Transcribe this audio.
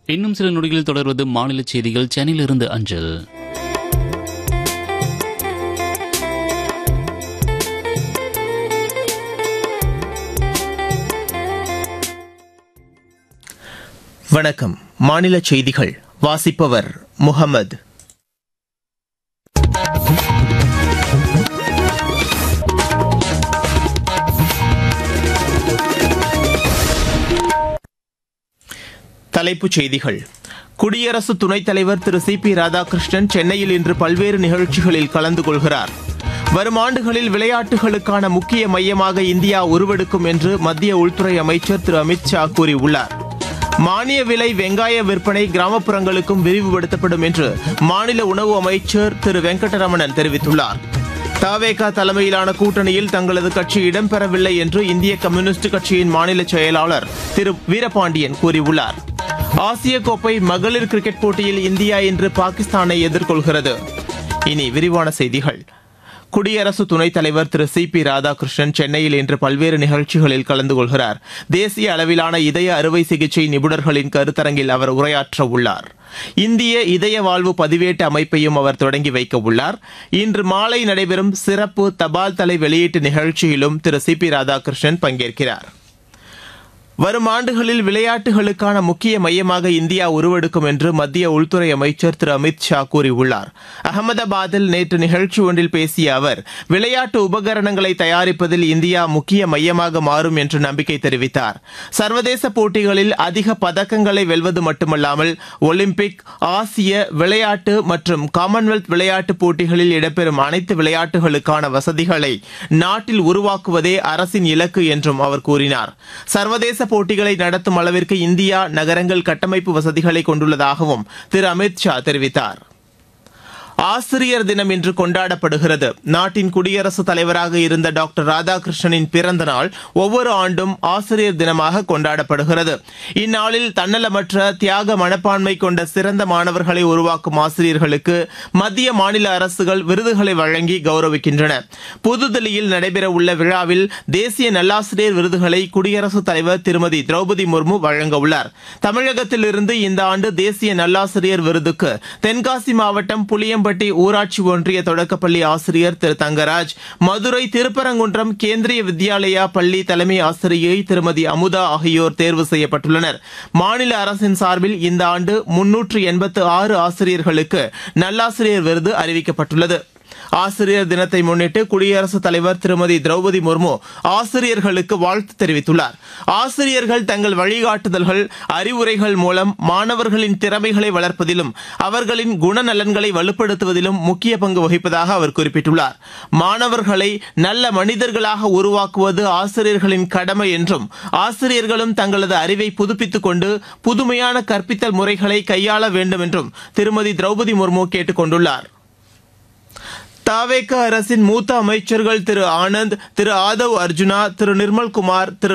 இன்னும் சில நொடிகளில் தொடர்வது மாநில செய்திகள் சென்னையிலிருந்து அஞ்சல் வணக்கம் மாநில செய்திகள் வாசிப்பவர் முகமது தலைப்புச் செய்திகள் குடியரசு துணைத் தலைவர் திரு சி பி ராதாகிருஷ்ணன் சென்னையில் இன்று பல்வேறு நிகழ்ச்சிகளில் கலந்து கொள்கிறார் வரும் ஆண்டுகளில் விளையாட்டுகளுக்கான முக்கிய மையமாக இந்தியா உருவெடுக்கும் என்று மத்திய உள்துறை அமைச்சர் திரு அமித் ஷா கூறியுள்ளார் மானிய விலை வெங்காய விற்பனை கிராமப்புறங்களுக்கும் விரிவுபடுத்தப்படும் என்று மாநில உணவு அமைச்சர் திரு வெங்கடரமணன் தெரிவித்துள்ளார் தவேகா தலைமையிலான கூட்டணியில் தங்களது கட்சி இடம்பெறவில்லை என்று இந்திய கம்யூனிஸ்ட் கட்சியின் மாநில செயலாளர் திரு வீரபாண்டியன் கூறியுள்ளார் ஆசிய கோப்பை மகளிர் கிரிக்கெட் போட்டியில் இந்தியா இன்று பாகிஸ்தானை எதிர்கொள்கிறது இனி விரிவான செய்திகள் குடியரசு துணைத் தலைவர் திரு சி பி ராதாகிருஷ்ணன் சென்னையில் இன்று பல்வேறு நிகழ்ச்சிகளில் கலந்து கொள்கிறார் தேசிய அளவிலான இதய அறுவை சிகிச்சை நிபுணர்களின் கருத்தரங்கில் அவர் உரையாற்ற உள்ளார் இந்திய இதய வாழ்வு பதிவேட்டு அமைப்பையும் அவர் தொடங்கி வைக்க உள்ளார் இன்று மாலை நடைபெறும் சிறப்பு தபால் தலை வெளியீட்டு நிகழ்ச்சியிலும் திரு சி பி ராதாகிருஷ்ணன் பங்கேற்கிறார் வரும் ஆண்டுகளில் விளையாட்டுகளுக்கான முக்கிய மையமாக இந்தியா உருவெடுக்கும் என்று மத்திய உள்துறை அமைச்சர் திரு அமித் ஷா கூறியுள்ளார் அகமதாபாத்தில் நேற்று நிகழ்ச்சி ஒன்றில் பேசிய அவர் விளையாட்டு உபகரணங்களை தயாரிப்பதில் இந்தியா முக்கிய மையமாக மாறும் என்று நம்பிக்கை தெரிவித்தார் சர்வதேச போட்டிகளில் அதிக பதக்கங்களை வெல்வது மட்டுமல்லாமல் ஒலிம்பிக் ஆசிய விளையாட்டு மற்றும் காமன்வெல்த் விளையாட்டுப் போட்டிகளில் இடம்பெறும் அனைத்து விளையாட்டுகளுக்கான வசதிகளை நாட்டில் உருவாக்குவதே அரசின் இலக்கு என்றும் அவர் கூறினார் சர்வதேச போட்டிகளை நடத்தும் அளவிற்கு இந்தியா நகரங்கள் கட்டமைப்பு வசதிகளை கொண்டுள்ளதாகவும் திரு அமித் ஷா தெரிவித்தார் ஆசிரியர் தினம் இன்று கொண்டாடப்படுகிறது நாட்டின் குடியரசுத் தலைவராக இருந்த டாக்டர் ராதாகிருஷ்ணனின் பிறந்த நாள் ஒவ்வொரு ஆண்டும் ஆசிரியர் தினமாக கொண்டாடப்படுகிறது இந்நாளில் தன்னலமற்ற தியாக மனப்பான்மை கொண்ட சிறந்த மாணவர்களை உருவாக்கும் ஆசிரியர்களுக்கு மத்திய மாநில அரசுகள் விருதுகளை வழங்கி கௌரவிக்கின்றன புதுதில்லியில் நடைபெறவுள்ள விழாவில் தேசிய நல்லாசிரியர் விருதுகளை குடியரசுத் தலைவர் திருமதி திரௌபதி முர்மு வழங்க உள்ளார் தமிழகத்திலிருந்து இந்த ஆண்டு தேசிய நல்லாசிரியர் விருதுக்கு தென்காசி மாவட்டம் புளியம் பட்டி ஊராட்சி ஒன்றிய தொடக்கப்பள்ளி ஆசிரியர் திரு தங்கராஜ் மதுரை திருப்பரங்குன்றம் கேந்திரிய வித்யாலயா பள்ளி தலைமை ஆசிரியை திருமதி அமுதா ஆகியோர் தேர்வு செய்யப்பட்டுள்ளனர் மாநில அரசின் சார்பில் இந்த ஆண்டு முன்னூற்று எண்பத்து ஆறு ஆசிரியர்களுக்கு நல்லாசிரியர் விருது அறிவிக்கப்பட்டுள்ளது ஆசிரியர் தினத்தை முன்னிட்டு குடியரசுத் தலைவர் திருமதி திரௌபதி முர்மு ஆசிரியர்களுக்கு வாழ்த்து தெரிவித்துள்ளார் ஆசிரியர்கள் தங்கள் வழிகாட்டுதல்கள் அறிவுரைகள் மூலம் மாணவர்களின் திறமைகளை வளர்ப்பதிலும் அவர்களின் குணநலன்களை வலுப்படுத்துவதிலும் முக்கிய பங்கு வகிப்பதாக அவர் குறிப்பிட்டுள்ளார் மாணவர்களை நல்ல மனிதர்களாக உருவாக்குவது ஆசிரியர்களின் கடமை என்றும் ஆசிரியர்களும் தங்களது அறிவை புதுப்பித்துக் கொண்டு புதுமையான கற்பித்தல் முறைகளை கையாள வேண்டும் என்றும் திருமதி திரௌபதி முர்மு கேட்டுக் கொண்டுள்ளார் தாவேக அரசின் மூத்த அமைச்சர்கள் திரு ஆனந்த் திரு ஆதவ் அர்ஜுனா திரு நிர்மல்குமார் திரு